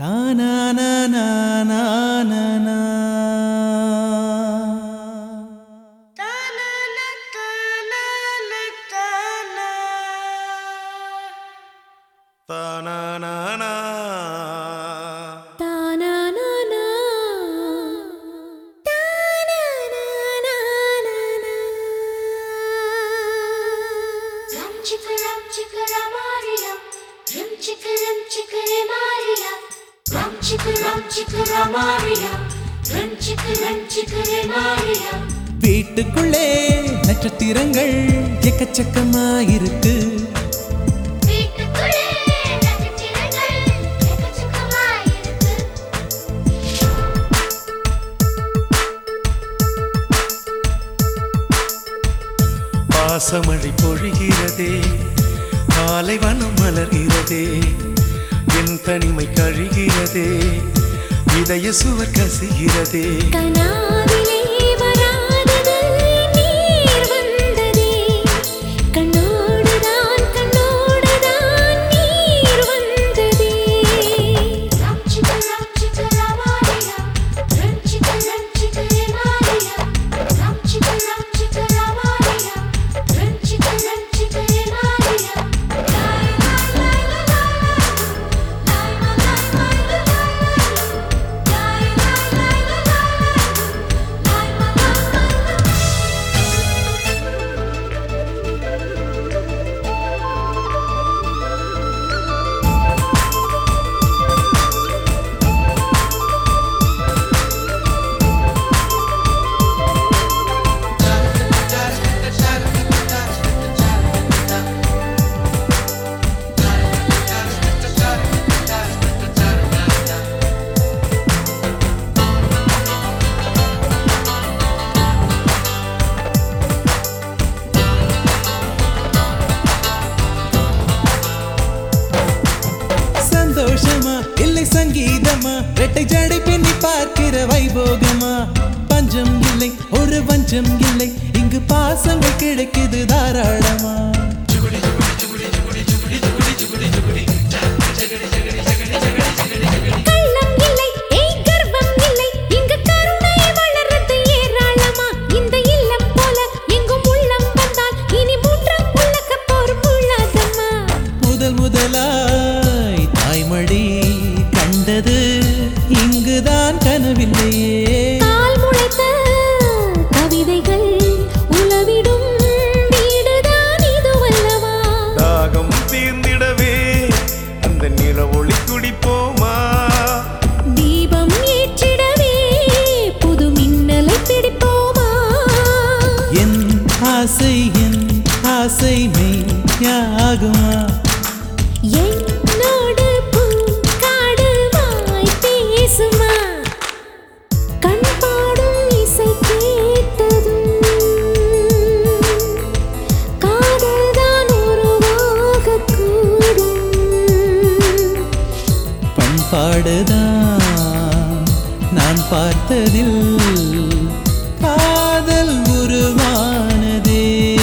தானானானா. Rum chicka rum chicka ramaria. Rum chicka rum chicka remaria. Rum chicka rum chicka ramaria. Rum chicka rum chicka remaria. வீட்டுக்குள்ளே நட்சத்திரங்கள் எக்கச்சக்கமாயிருக்கு வீட்டுக்குள்ளே நட்சத்திரங்கள் எக்கச்சக்கமாயிருக்கு. பாசமழை பொழிகிறதே பாலைவனம் மலர்கிறதே என் தனிமை கழிகிறதே இதய சுவர் கசிகிறதே கனாவிலே வராதது நீர் வந்ததே கண்ணோடுதான் கண்ணோடுதான் நீர் வந்ததே Rum chicka rum chicka ramaria. Rum chicka rum chicka remaria. Rum chicka rum chicka ramaria. Rum chicka rum chicka remaria. Lai lai lai lai lai. Lai lai lai lai lai. Lai lai lai lai lai. Lai lai lai lai. சந்தோஷமா இல்லை சங்கீதமா ரெட்டை ஜடை பின்னி பார்க்கிற வைபோகமா பஞ்சம் இல்லை ஒரு வஞ்சம் இல்லை இங்கு பாசங்கள் கிடைக்குது தாராளமா கள்ளம் இல்லை ஏய் கர்வம் இல்லை இங்கு கருணை வளர்றது ஏராளமா இந்த இல்லம் போல எங்கும் உள்ளம் வந்தால் இனி மூன்றாம் உலக போர் முழாதம்மா முதல் முதலாய் தாய்மடி கண்டது இங்குதான் கனவில்லையே கால் முளைத்த கவிதைகள் உலவிடும் வீடுதான் இதுவல்லவா தாகம் தீர்ந்திடவே அந்த நில ஒளி குடிப்போமா தீபம் ஏற்றிடவே புது மின்னலை பிடிப்போமா என் ஆசை என் ஆசை மெய்யாகுமா என்னோடு பூக்காடு வாய் பேசுமா கண் பாடும் இசை கேட்டதும் காதல்தான் உருவாகக் கூடும் பண்பாடுதான் நான் பார்த்ததில் காதல் உருவானதே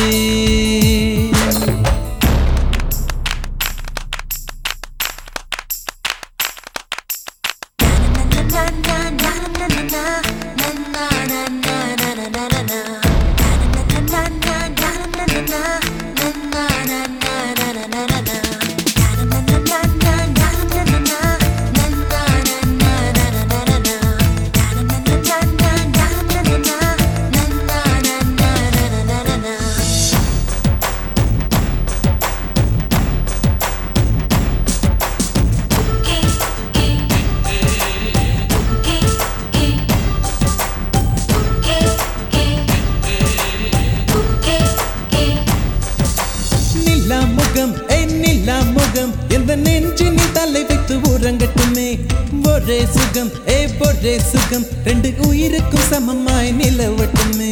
நில்லா முகம் ஏ நில்லா முகம் எந்த நெஞ்சினில் தலை வைத்து உறங்கட்டுமே ஒரே சுகம் ஏ ஒரே சுகம் ரெண்டு உயிருக்கும் சமமாய் நிலவட்டுமே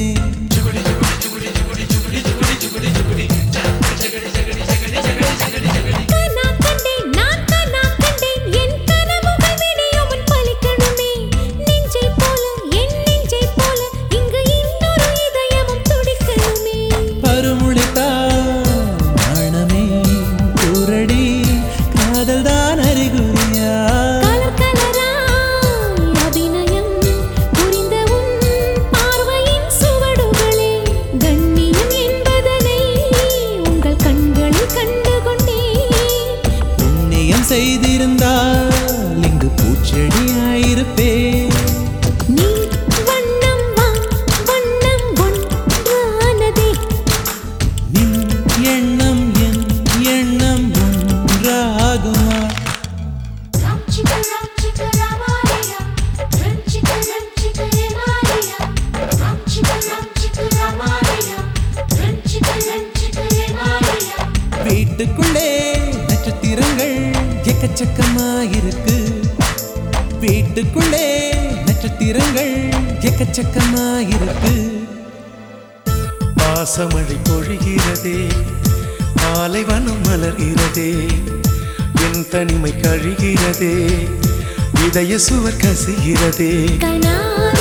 கனா கண்டேன் நான் கனா கண்டேன் என் கனவுகள் விடியும் முன் பலிக்கணுமே நெஞ்சை போல என் நெஞ்சை போல இங்கு இன்னொரு இதயமும் துடிக்கணுமே பருமுளைத்தான் நாணமே கூரடி காதல் தான் அறிகுறியா கலர் கலரா இருந்தால் இங்கு பூச்செடியாயிருப்பேன் நீ வண்ணம் வா வண்ணம் ஒன்றானதே நின் எண்ணம் என் எண்ணம் ஒன்றாகுமா ரம் சிக்க ரம் சிக்க ரமாரியா ரம் சிக்க ரம் சிக்க ரமாரியா ரம் சிக்க ரம் சிக்க ரமாரியா ரம் சிக்க ரம் சிக்க ரமாரியா வீட்டுக்குள்ளே நட்சத்திரங்கள் எக்கச்சக்கமாயிருக்கு வீட்டுக்குள்ளே நட்சத்திரங்கள் எக்கச்சக்கமாயிருக்கு பாசமழை பொழிகிறதே பாலைவனம் மலர்கிறதே என் தனிமை கழிகிறதே இதய சுவர் கசுகிறதே கனால